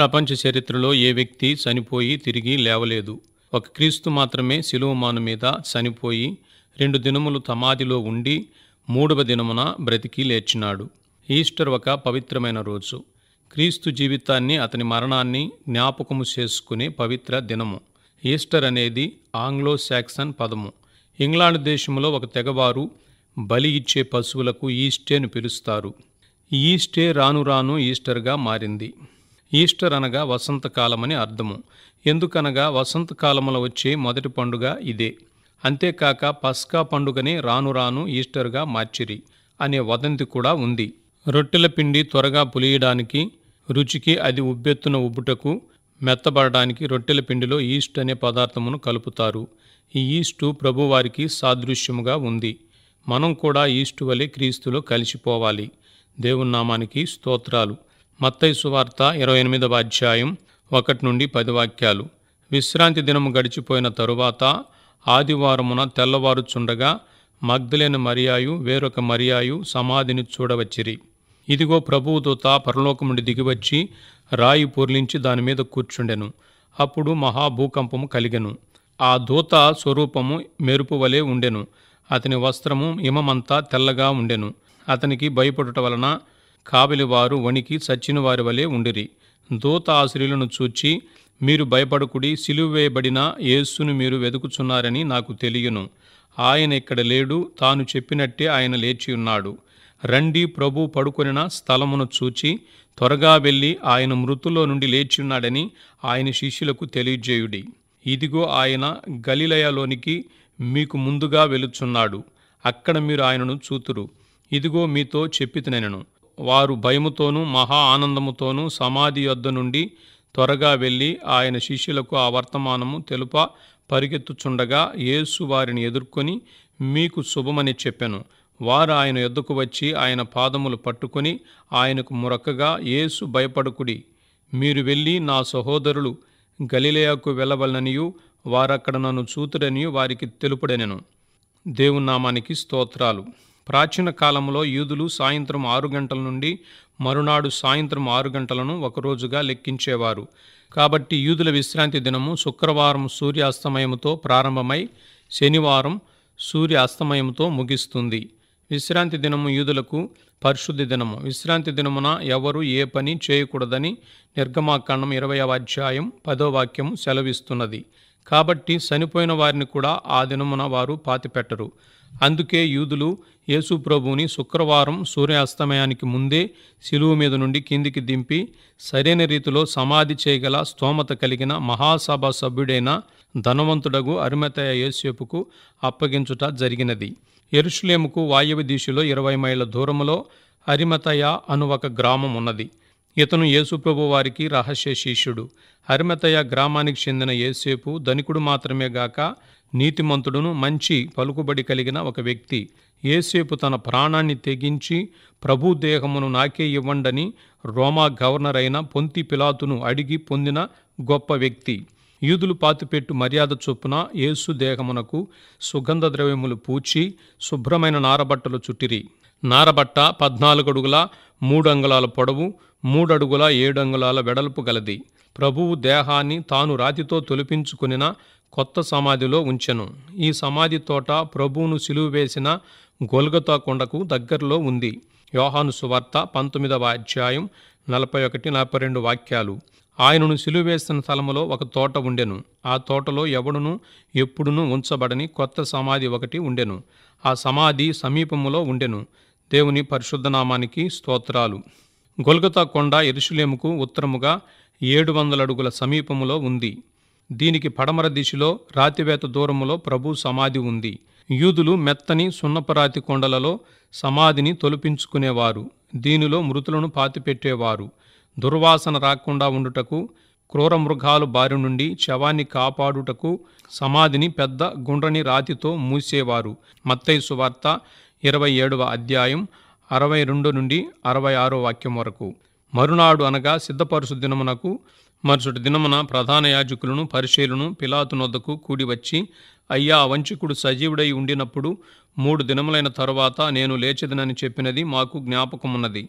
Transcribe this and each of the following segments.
ప్రపంచ చరిత్రలో ఏ వ్యక్తి చనిపోయి తిరిగి లేవలేదు ఒక క్రీస్తు మాత్రమే శిలువమాను మీద చనిపోయి రెండు దినములు సమాధిలో ఉండి మూడవ దినమున బ్రతికి లేచినాడు ఈస్టర్ ఒక పవిత్రమైన రోజు క్రీస్తు జీవితాన్ని అతని మరణాన్ని జ్ఞాపకము చేసుకునే పవిత్ర దినము ఈస్టర్ అనేది ఆంగ్లో సాక్సన్ పదము ఇంగ్లాండ్ దేశంలో ఒక తెగవారు బలి ఇచ్చే పశువులకు ఈస్టే అని పిలుస్తారు ఈ ఈస్టే రాను రాను ఈస్టర్గా మారింది ఈస్టర్ అనగా వసంతకాలమని అర్థము ఎందుకనగా వసంతకాలములో వచ్చే మొదటి పండుగ ఇదే అంతేకాక పస్కా పండుగని రాను రాను ఈస్టర్గా మార్చిరి అనే వదంతి కూడా ఉంది రొట్టెల పిండి త్వరగా పులియడానికి రుచికి అది ఉబ్బెత్తున ఉబ్బుటకు మెత్తబడడానికి రొట్టెల పిండిలో ఈస్ట్ అనే పదార్థమును కలుపుతారు ఈ ఈస్టు ప్రభువారికి సాదృశ్యముగా ఉంది మనం కూడా ఈస్టు వలె క్రీస్తులో కలిసిపోవాలి దేవుని నామానికి స్తోత్రాలు మత్తయి సువార్త ఇరవై ఎనిమిదవ అధ్యాయం ఒకటి నుండి పది వాక్యాలు విశ్రాంతి దినము గడిచిపోయిన తరువాత ఆదివారమున తెల్లవారుచుండగా మగ్ధులైన మరియాయు వేరొక మరియాయు సమాధిని చూడవచ్చిరి ఇదిగో ప్రభువు దూత పరలోకముండి దిగివచ్చి రాయి పొర్లించి దాని మీద కూర్చుండెను అప్పుడు మహాభూకంపము కలిగెను ఆ దూత స్వరూపము మెరుపు వలె ఉండెను అతని వస్త్రము హిమమంతా తెల్లగా ఉండెను అతనికి భయపడుట వలన కావలివారు వణికి చచ్చిన వారి వలె ఉండిరి దూత ఆ స్త్రీలను చూచి మీరు భయపడకుడి సిలువ వేయబడిన యేసును మీరు వెతుకుచున్నారని నాకు తెలియను ఆయన ఇక్కడ లేడు తాను చెప్పినట్టే ఆయన లేచి ఉన్నాడు రండి ప్రభు పడుకొనిన స్థలమును చూచి త్వరగా వెళ్ళి ఆయన మృతుల్లో నుండి లేచి ఉన్నాడని ఆయన శిష్యులకు తెలియజేయుడి ఇదిగో ఆయన గలిలయలోనికి మీకు ముందుగా వెలుచున్నాడు అక్కడ మీరు ఆయనను చూతురు ఇదిగో మీతో చెప్పితినెను వారు భయముతోనూ మహా ఆనందముతోనూ సమాధి యొద్ద నుండి త్వరగా వెళ్ళి ఆయన శిష్యులకు ఆ వర్తమానము తెలుప పరిగెత్తుచుండగా యేసు వారిని ఎదుర్కొని మీకు శుభమని చెప్పెను వారు ఆయన ఎద్దుకు వచ్చి ఆయన పాదములు పట్టుకొని ఆయనకు మురకగా యేసు భయపడుకుడి మీరు వెళ్ళి నా సహోదరులు గలిలయకు వెళ్ళవలననియు వారక్కడ నన్ను చూతుడనియు వారికి తెలుపుడనెను దేవుని నామానికి స్తోత్రాలు ప్రాచీన కాలంలో యూదులు సాయంత్రం ఆరు గంటల నుండి మరునాడు సాయంత్రం ఆరు గంటలను ఒకరోజుగా లెక్కించేవారు కాబట్టి యూదుల విశ్రాంతి దినము శుక్రవారం సూర్యాస్తమయముతో ప్రారంభమై శనివారం సూర్య అస్తమయంతో ముగిస్తుంది విశ్రాంతి దినము యూదులకు పరిశుద్ధి దినము విశ్రాంతి దినమున ఎవరు ఏ పని చేయకూడదని నిర్గమాకాండం ఇరవయవ అధ్యాయం పదో వాక్యము సెలవిస్తున్నది కాబట్టి చనిపోయిన వారిని కూడా ఆ దినమున వారు పాతిపెట్టరు అందుకే యూదులు యేసు ప్రభువుని శుక్రవారం సూర్యాస్తమయానికి ముందే శిలువు మీద నుండి కిందికి దింపి సరైన రీతిలో సమాధి చేయగల స్తోమత కలిగిన మహాసభ సభ్యుడైన ధనవంతుడగు అరిమతయ యేసేపుకు అప్పగించుట జరిగినది ఎరుషులేముకు వాయవ్య దిశలో ఇరవై మైళ్ళ దూరములో అరిమతయ అను ఒక గ్రామం ఉన్నది ఇతను యేసుప్రభు వారికి రహస్య శిష్యుడు హరిమతయ గ్రామానికి చెందిన యేసేపు ధనికుడు మాత్రమే గాక నీతిమంతుడును మంచి పలుకుబడి కలిగిన ఒక వ్యక్తి యేసేపు తన ప్రాణాన్ని తెగించి ప్రభు దేహమును నాకే ఇవ్వండని రోమా గవర్నర్ అయిన పొంతి పిలాతును అడిగి పొందిన గొప్ప వ్యక్తి యూదులు పాతిపెట్టు మర్యాద చొప్పున యేసు దేహమునకు సుగంధ ద్రవ్యములు పూచి శుభ్రమైన నారబట్టలు చుట్టిరి నారబట్ట పద్నాలుగు అడుగుల మూడు అంగుళాల పొడవు మూడు అడుగుల ఏడు అంగుళాల వెడల్పు గలది ప్రభువు దేహాన్ని తాను రాతితో తొలిపించుకునిన కొత్త సమాధిలో ఉంచెను ఈ సమాధి తోట ప్రభువును సిలువ వేసిన గొల్గతా కొండకు దగ్గరలో ఉంది యోహాను సువార్త పంతొమ్మిదవ అధ్యాయం నలభై ఒకటి నలభై రెండు వాక్యాలు ఆయనను సిలువ వేసిన స్థలములో ఒక తోట ఉండెను ఆ తోటలో ఎవడును ఎప్పుడునూ ఉంచబడని కొత్త సమాధి ఒకటి ఉండెను ఆ సమాధి సమీపములో ఉండెను దేవుని పరిశుద్ధ నామానికి స్తోత్రాలు గొల్గతా కొండ ఎరుషులేముకు ఉత్తరముగా ఏడు వందల అడుగుల సమీపములో ఉంది దీనికి పడమర దిశలో రాతివేత దూరములో ప్రభు సమాధి ఉంది యూదులు మెత్తని సున్నపరాతి కొండలలో సమాధిని తొలిపించుకునేవారు దీనిలో మృతులను పాతిపెట్టేవారు దుర్వాసన రాకుండా ఉండుటకు క్రూర మృగాలు బారి నుండి శవాన్ని కాపాడుటకు సమాధిని పెద్ద గుండ్రని రాతితో మూసేవారు మత్తయి సువార్త ఇరవై ఏడవ అధ్యాయం అరవై రెండు నుండి అరవై ఆరో వాక్యం వరకు మరునాడు అనగా సిద్ధపరుసు దినమునకు మరుసటి దినమున ప్రధాన యాజకులను పరిశీలను పిలాతునొద్దకు కూడి వచ్చి అయ్యా ఆ వంచకుడు సజీవుడై ఉండినప్పుడు మూడు దినములైన తరువాత నేను లేచెదనని చెప్పినది మాకు జ్ఞాపకమున్నది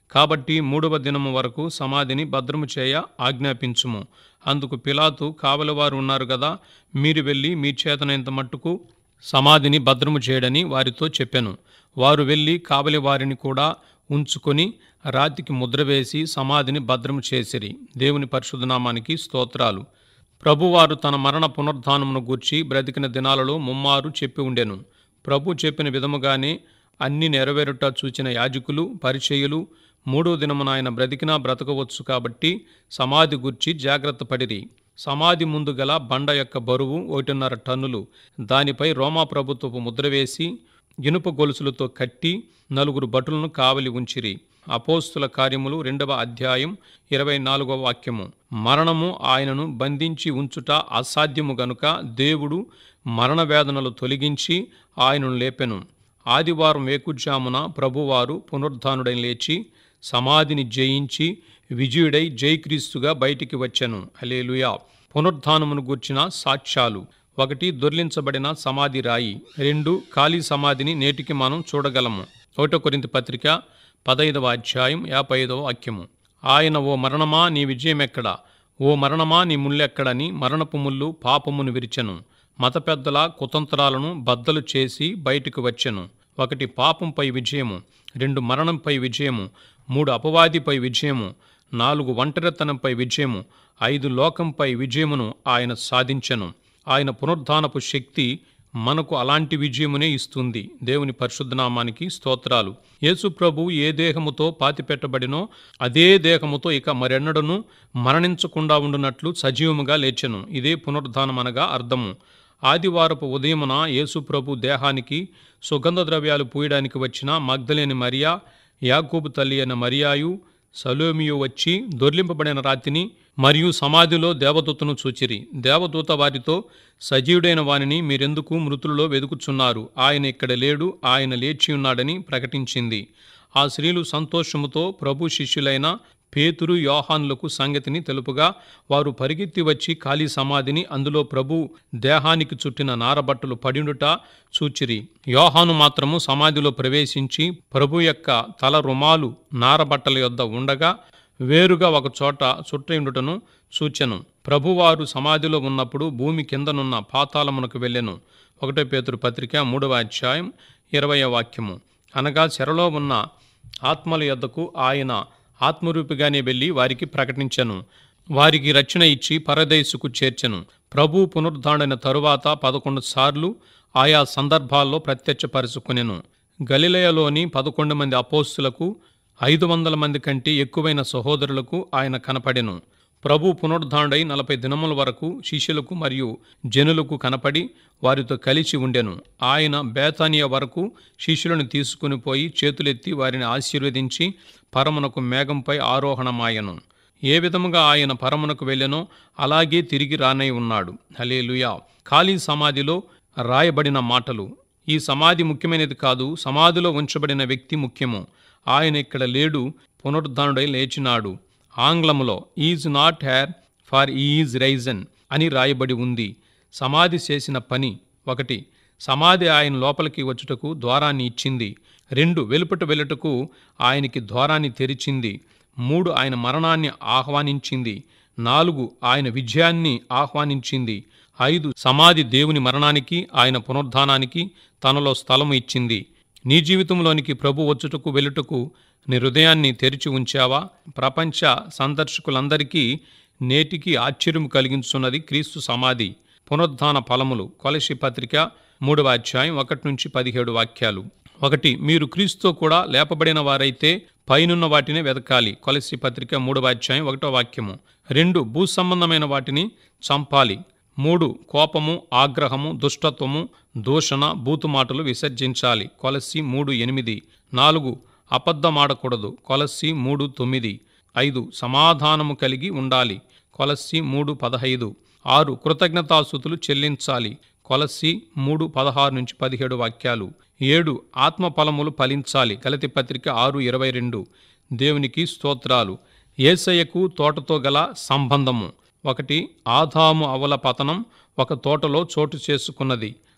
కాబట్టి మూడవ దినము వరకు సమాధిని భద్రము చేయ ఆజ్ఞాపించుము అందుకు పిలాతు కావలివారు ఉన్నారు కదా మీరు వెళ్ళి మీ చేతనైనంత మట్టుకు సమాధిని భద్రము చేయడని వారితో చెప్పాను వారు వెళ్ళి కావలి వారిని కూడా ఉంచుకొని రాతికి ముద్ర వేసి సమాధిని భద్రము చేసిరి దేవుని పరిశుద్ధనామానికి స్తోత్రాలు ప్రభువారు తన మరణ పునరుద్ధానమును గూర్చి బ్రతికిన దినాలలో ముమ్మారు చెప్పి ఉండెను ప్రభు చెప్పిన విధముగానే అన్ని నెరవేరుట చూచిన యాజకులు పరిచయులు మూడో దినమున ఆయన బ్రతికినా బ్రతకవచ్చు కాబట్టి సమాధి గుర్చి జాగ్రత్త పడిరి సమాధి ముందు గల బండ యొక్క బరువు ఒకటిన్నర టన్నులు దానిపై రోమా ప్రభుత్వపు ముద్ర వేసి ఇనుప గొలుసులతో కట్టి నలుగురు భటులను కావలి ఉంచిరి అపోస్తుల కార్యములు రెండవ అధ్యాయం ఇరవై నాలుగవ వాక్యము మరణము ఆయనను బంధించి ఉంచుట అసాధ్యము గనుక దేవుడు మరణ వేదనలు తొలగించి ఆయనను లేపెను ఆదివారం వేకుజామున ప్రభువారు పునరుద్ధానుడై లేచి సమాధిని జయించి విజయుడై జయక్రీస్తుగా బయటికి వచ్చెను హలేలుయా పునరుద్ధానమును గూర్చిన సాక్ష్యాలు ఒకటి దొర్లించబడిన సమాధి రాయి రెండు ఖాళీ సమాధిని నేటికి మనం చూడగలము ఒకటో కొరింత పత్రిక పదైదవ అధ్యాయం యాభై ఐదవ వాక్యము ఆయన ఓ మరణమా నీ విజయమెక్కడ ఓ మరణమా నీ ముళ్ళెక్కడని మరణపు ముళ్ళు పాపమును విరిచెను మత పెద్దల కుతంత్రాలను బద్దలు చేసి బయటకు వచ్చెను ఒకటి పాపంపై విజయము రెండు మరణంపై విజయము మూడు అపవాదిపై విజయము నాలుగు ఒంటరితనంపై విజయము ఐదు లోకంపై విజయమును ఆయన సాధించెను ఆయన పునరుద్ధానపు శక్తి మనకు అలాంటి విజయమునే ఇస్తుంది దేవుని పరిశుద్ధనామానికి స్తోత్రాలు యేసు ప్రభు ఏ దేహముతో పాతిపెట్టబడినో అదే దేహముతో ఇక మరెన్నడను మరణించకుండా ఉండునట్లు సజీవముగా లేచెను ఇదే పునరుద్ధానం అనగా అర్థము ఆదివారపు ఉదయమున యేసు ప్రభు దేహానికి సుగంధ ద్రవ్యాలు పూయడానికి వచ్చిన మగ్ధలేని మరియా యాకూబు తల్లి అయిన మరియాయు సలోమియు వచ్చి దొర్లింపబడిన రాతిని మరియు సమాధిలో దేవదూతను చూచిరి దేవదూత వారితో సజీవుడైన వానిని మీరెందుకు మృతులలో వెదుకుచున్నారు ఆయన ఇక్కడ లేడు ఆయన లేచి ఉన్నాడని ప్రకటించింది ఆ స్త్రీలు సంతోషముతో ప్రభు శిష్యులైన పేతురు యోహానులకు సంగతిని తెలుపుగా వారు పరిగెత్తి వచ్చి ఖాళీ సమాధిని అందులో ప్రభు దేహానికి చుట్టిన నారబట్టలు పడినుట చూచిరి యోహాను మాత్రము సమాధిలో ప్రవేశించి ప్రభు యొక్క తల రుమాలు నారబట్టల యొద్ద ఉండగా వేరుగా ఒక చోట చుట్టయుండుటను సూచెను ప్రభువారు సమాధిలో ఉన్నప్పుడు భూమి కిందనున్న పాతాళమునకు వెళ్ళెను ఒకటో పేతురు పత్రిక మూడవ అధ్యాయం ఇరవయ వాక్యము అనగా చెరలో ఉన్న ఆత్మల యొద్దకు ఆయన ఆత్మరూపిగానే వెళ్ళి వారికి ప్రకటించెను వారికి రక్షణ ఇచ్చి పరదేశుకు చేర్చెను ప్రభు పునరుద్ధాడైన తరువాత పదకొండు సార్లు ఆయా సందర్భాల్లో ప్రత్యక్షపరుచుకునెను గలిలయలోని పదకొండు మంది అపోస్తులకు ఐదు వందల మంది కంటే ఎక్కువైన సహోదరులకు ఆయన కనపడెను ప్రభు పునరుద్ధాండై నలభై దినముల వరకు శిష్యులకు మరియు జనులకు కనపడి వారితో కలిసి ఉండెను ఆయన బేతానియా వరకు శిష్యులను తీసుకుని పోయి చేతులెత్తి వారిని ఆశీర్వదించి పరమునకు మేఘంపై ఆరోహణమాయను ఏ విధముగా ఆయన పరమునకు వెళ్ళెనో అలాగే తిరిగి రానై ఉన్నాడు హలేలుయా ఖాళీ సమాధిలో రాయబడిన మాటలు ఈ సమాధి ముఖ్యమైనది కాదు సమాధిలో ఉంచబడిన వ్యక్తి ముఖ్యము ఆయన ఇక్కడ లేడు పునరుద్ధానుడై లేచినాడు ఆంగ్లములో is not here for is risen అని రాయబడి ఉంది సమాధి చేసిన పని ఒకటి సమాధి ఆయన లోపలికి వచ్చుటకు ద్వారాన్ని ఇచ్చింది రెండు వెలుపట వెళ్ళుటకు ఆయనకి ద్వారాన్ని తెరిచింది మూడు ఆయన మరణాన్ని ఆహ్వానించింది నాలుగు ఆయన విజయాన్ని ఆహ్వానించింది ఐదు సమాధి దేవుని మరణానికి ఆయన పునరుద్ధానానికి తనలో స్థలము ఇచ్చింది నీ జీవితంలోనికి ప్రభు వచ్చుటకు వెళ్ళుటకు నీ హృదయాన్ని తెరిచి ఉంచావా ప్రపంచ సందర్శకులందరికీ నేటికి ఆశ్చర్యం కలిగించున్నది క్రీస్తు సమాధి పునరుద్ధాన ఫలములు కొలసి పత్రిక మూడవ అధ్యాయం ఒకటి నుంచి పదిహేడు వాక్యాలు ఒకటి మీరు క్రీస్తుతో కూడా లేపబడిన వారైతే పైనున్న వాటిని వెతకాలి కొలసి పత్రిక మూడవ అధ్యాయం ఒకటో వాక్యము రెండు భూ సంబంధమైన వాటిని చంపాలి మూడు కోపము ఆగ్రహము దుష్టత్వము దూషణ బూతుమాటలు విసర్జించాలి కొలసి మూడు ఎనిమిది నాలుగు అబద్ధమాడకూడదు కొలసి మూడు తొమ్మిది ఐదు సమాధానము కలిగి ఉండాలి కొలసి మూడు పదహైదు ఆరు కృతజ్ఞతాసుతులు చెల్లించాలి కొలసి మూడు పదహారు నుంచి పదిహేడు వాక్యాలు ఏడు ఆత్మ ఫలములు ఫలించాలి గలతి పత్రిక ఆరు ఇరవై రెండు దేవునికి స్తోత్రాలు ఏసయ్యకు తోటతో గల సంబంధము ఒకటి ఆదాము అవల పతనం ఒక తోటలో చోటు చేసుకున్నది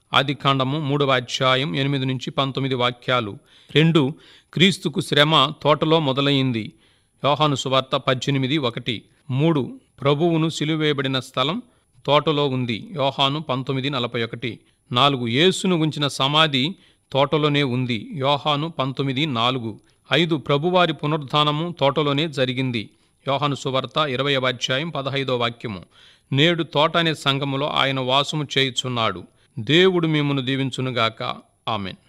ఆది కాండము మూడవ అధ్యాయం ఎనిమిది నుంచి పంతొమ్మిది వాక్యాలు రెండు క్రీస్తుకు శ్రమ తోటలో మొదలైంది యోహాను సువార్త పద్దెనిమిది ఒకటి మూడు ప్రభువును సిలువేయబడిన స్థలం తోటలో ఉంది యోహాను పంతొమ్మిది నలభై ఒకటి నాలుగు యేసును ఉంచిన సమాధి తోటలోనే ఉంది యోహాను పంతొమ్మిది నాలుగు ఐదు ప్రభువారి పునరుద్ధానము తోటలోనే జరిగింది యోహాను సువార్త ఇరవై అధ్యాయం పదహైదో వాక్యము నేడు తోట అనే సంఘములో ఆయన వాసము చేయుచున్నాడు దేవుడు మిమ్మను దీవించునుగాక ఆమెన్